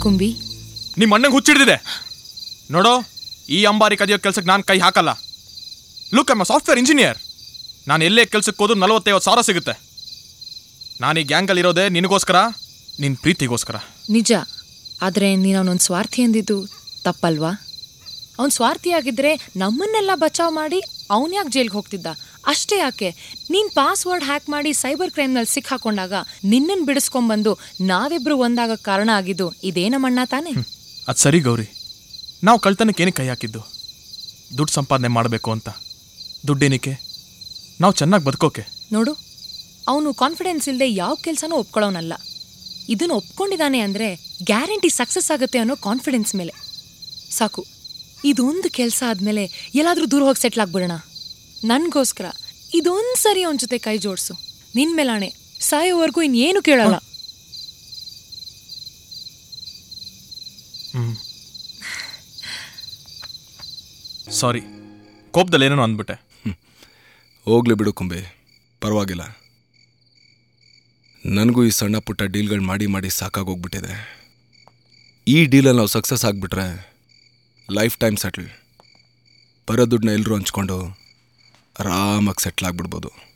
ಕುಂಬಿ ನಿಮ್ಮ ಅಣ್ಣಂಗೆ ಹುಚ್ಚಿಡ್ದಿದೆ ನೋಡೋ ಈ ಅಂಬಾರಿ ಕದಿಯೋ ಕೆಲ್ಸಕ್ಕೆ ನಾನು ಕೈ ಹಾಕಲ್ಲ ಲುಕ್ ಎಮ್ ಸಾಫ್ಟ್ವೇರ್ ಇಂಜಿನಿಯರ್ ನಾನು ಎಲ್ಲೇ ಕೆಲ್ಸಕ್ಕೆ ಹೋದ್ರು ನಲವತ್ತೈವತ್ತು ಸಾವಿರ ಸಿಗುತ್ತೆ ನಾನು ಈ ಗ್ಯಾಂಗಲ್ಲಿ ಇರೋದೇ ನಿನಗೋಸ್ಕರ ನಿನ್ನ ಪ್ರೀತಿಗೋಸ್ಕರ ನಿಜ ಆದ್ರೆ ನೀನು ಅವನೊಂದು ಸ್ವಾರ್ಥಿ ಅಂದಿದ್ದು ತಪ್ಪಲ್ವಾ ಅವನ್ ಸ್ವಾರ್ಥಿಯಾಗಿದ್ರೆ ನಮ್ಮನ್ನೆಲ್ಲ ಬಚಾವ್ ಮಾಡಿ ಅವನ್ ಯಾಕೆ ಜೈಲ್ಗೆ ಹೋಗ್ತಿದ್ದ ಅಷ್ಟೇ ಯಾಕೆ ನೀನ್ ಪಾಸ್ವರ್ಡ್ ಹ್ಯಾಕ್ ಮಾಡಿ ಸೈಬರ್ ಕ್ರೈಮ್ನಲ್ಲಿ ಸಿಕ್ಕಾಕೊಂಡಾಗ ನಿನ್ನನ್ ಬಿಡಿಸ್ಕೊಂಬಂದು ನಾವಿಬ್ರು ಒಂದಾಗ ಕಾರಣ ಆಗಿದ್ದು ಇದೇ ನಮ್ಮಣ್ಣ ತಾನೇ ಅದು ಸರಿ ಗೌರಿ ನಾವು ಕಳ್ತನಕ್ಕೆ ಏನಕ್ಕೆ ಕೈ ಹಾಕಿದ್ದು ದುಡ್ಡು ಸಂಪಾದನೆ ಮಾಡಬೇಕು ಅಂತ ದುಡ್ಡೇನಿಕೆ ನಾವು ಚೆನ್ನಾಗಿ ಬದುಕೋಕೆ ನೋಡು ಅವನು ಕಾನ್ಫಿಡೆನ್ಸ್ ಇಲ್ಲದೆ ಯಾವ ಕೆಲಸನೂ ಒಪ್ಕೊಳ್ಳೋನಲ್ಲ ಇದನ್ನು ಒಪ್ಕೊಂಡಿದ್ದಾನೆ ಅಂದ್ರೆ ಗ್ಯಾರಂಟಿ ಸಕ್ಸಸ್ ಆಗುತ್ತೆ ಅನ್ನೋ ಕಾನ್ಫಿಡೆನ್ಸ್ ಮೇಲೆ ಸಾಕು ಇದೊಂದು ಕೆಲಸ ಆದ್ಮೇಲೆ ಎಲ್ಲಾದ್ರೂ ದೂರ ಹೋಗಿ ಸೆಟ್ಲ್ ಆಗ್ಬಿಡೋಣ ನನ್ಗೋಸ್ಕರ ಇದೊಂದ್ ಸರಿ ಅವನ ಜೊತೆ ಕೈ ಜೋಡ್ಸು ನಿನ್ ಮೇಲಾಣೆ ಸಾಯೋವರೆಗೂ ಇನ್ನೇನು ಕೇಳಲ್ಲ ಸಾರಿ ಕೋಪದಲ್ಲಿ ಏನೇನೋ ಅಂದ್ಬಿಟ್ಟೆ ಹೋಗ್ಲಿ ಬಿಡು ಕುಂಬೆ ಪರವಾಗಿಲ್ಲ ನನಗೂ ಈ ಸಣ್ಣ ಪುಟ್ಟ ಡೀಲ್ಗಳು ಮಾಡಿ ಮಾಡಿ ಸಾಕಾಗೋಗ್ಬಿಟ್ಟಿದೆ ಈ ಡೀಲಲ್ಲಿ ನಾವು ಸಕ್ಸಸ್ ಆಗಿಬಿಟ್ರೆ ಲೈಫ್ ಟೈಮ್ ಸೆಟ್ಲ್ ಬರೋ ದುಡ್ಡನ್ನ ಎಲ್ಲರೂ ಹಂಚ್ಕೊಂಡು ಆರಾಮಾಗಿ ಸೆಟ್ಲ್ ಆಗಿಬಿಡ್ಬೋದು